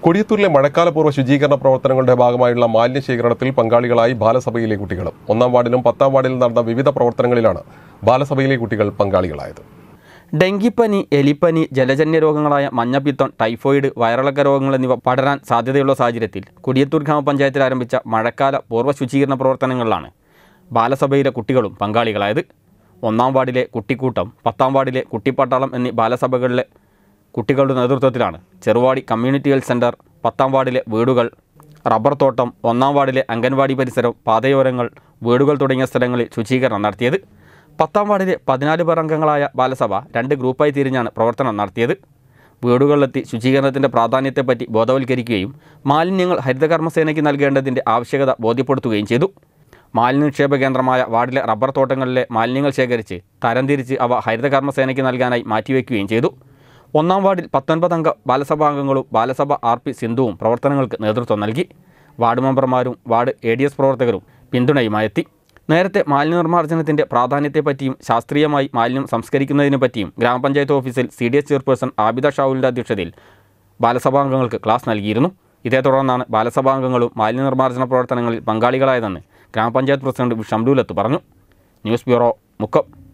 കൊടിയത്തൂരിലെ മഴക്കാലപൂർവ്വ ശുചീകരണ പ്രവർത്തനങ്ങളുടെ ഭാഗമായുള്ള മാലിന്യ ശേഖരണത്തിൽ പങ്കാളികളായി ബാലസഭയിലെ കുട്ടികൾ ഒന്നാം വാർഡിലും പത്താം വാർഡിലും നടന്ന വിവിധ പ്രവർത്തനങ്ങളിലാണ് ബാലസഭയിലെ കുട്ടികൾ പങ്കാളികളായത് ഡെങ്കിപ്പനി എലിപ്പനി ജലജന്യ രോഗങ്ങളായ മഞ്ഞപ്പിത്തം ടൈഫോയിഡ് വയറിളക്ക രോഗങ്ങൾ എന്നിവ പടരാൻ സാധ്യതയുള്ള സാഹചര്യത്തിൽ കുടിയത്തൂർ ഗ്രാമപഞ്ചായത്തിൽ ആരംഭിച്ച മഴക്കാല പൂർവ്വ ശുചീകരണ പ്രവർത്തനങ്ങളിലാണ് ബാലസഭയിലെ കുട്ടികളും പങ്കാളികളായത് ഒന്നാം വാർഡിലെ കുട്ടിക്കൂട്ടം പത്താം വാർഡിലെ കുട്ടിപ്പട്ടാളം എന്നീ ബാലസഭകളിലെ കുട്ടികളുടെ നേതൃത്വത്തിലാണ് ചെറുവാടി കമ്മ്യൂണിറ്റി ഹെൽത്ത് സെൻറ്റർ പത്താം വാർഡിലെ വീടുകൾ റബ്ബർ തോട്ടം ഒന്നാം വാർഡിലെ അംഗൻവാടി പരിസരം പാതയോരങ്ങൾ വീടുകൾ തുടങ്ങിയ സ്ഥലങ്ങളിൽ ശുചീകരണം നടത്തിയത് പത്താം വാർഡിലെ പതിനാല് പേർ അംഗങ്ങളായ ബാലസഭ രണ്ട് ഗ്രൂപ്പായി തിരിഞ്ഞാണ് പ്രവർത്തനം നടത്തിയത് വീടുകളിലെത്തി ശുചീകരണത്തിൻ്റെ പ്രാധാന്യത്തെപ്പറ്റി ബോധവൽക്കരിക്കുകയും മാലിന്യങ്ങൾ ഹരിതകർമ്മസേനയ്ക്ക് നൽകേണ്ടതിൻ്റെ ആവശ്യകത ബോധ്യപ്പെടുത്തുകയും ചെയ്തു മാലിന്യ നിക്ഷേപ കേന്ദ്രമായ വാർഡിലെ റബ്ബർ തോട്ടങ്ങളിലെ മാലിന്യങ്ങൾ ശേഖരിച്ച് തരംതിരിച്ച് അവ ഹരിതകർമ്മസേനയ്ക്ക് നൽകാനായി മാറ്റിവെക്കുകയും ചെയ്തു ഒന്നാം വാർഡിൽ പത്തൊൻപത് അംഗ ബാലസഭാംഗങ്ങളും ബാലസഭ ആർ പി സിന്ധുവും പ്രവർത്തനങ്ങൾക്ക് നേതൃത്വം നൽകി വാർഡ് മെമ്പർമാരും വാർഡ് എ ഡി എസ് പ്രവർത്തകരും പിന്തുണയുമായെത്തി നേരത്തെ മാലിന്യ നിർമ്മാർജ്ജനത്തിൻ്റെ പ്രാധാന്യത്തെപ്പറ്റിയും ശാസ്ത്രീയമായി മാലിന്യം സംസ്കരിക്കുന്നതിനെ പറ്റിയും ഗ്രാമപഞ്ചായത്ത് ഓഫീസിൽ C D S chairperson Abida ഷാവുലിൻ്റെ അധ്യക്ഷതയിൽ ബാലസഭാംഗങ്ങൾക്ക് ക്ലാസ് നൽകിയിരുന്നു ഇതേ തുടർന്നാണ് ബാലസഭാംഗങ്ങളും മാലിന്യ നിർമ്മാർജ്ജന പ്രവർത്തനങ്ങളിൽ പങ്കാളികളായതെന്ന് ഗ്രാമപഞ്ചായത്ത് പ്രസിഡന്റ് ഷംലൂലത്ത് പറഞ്ഞു ന്യൂസ് ബ്യൂറോ മുക്കം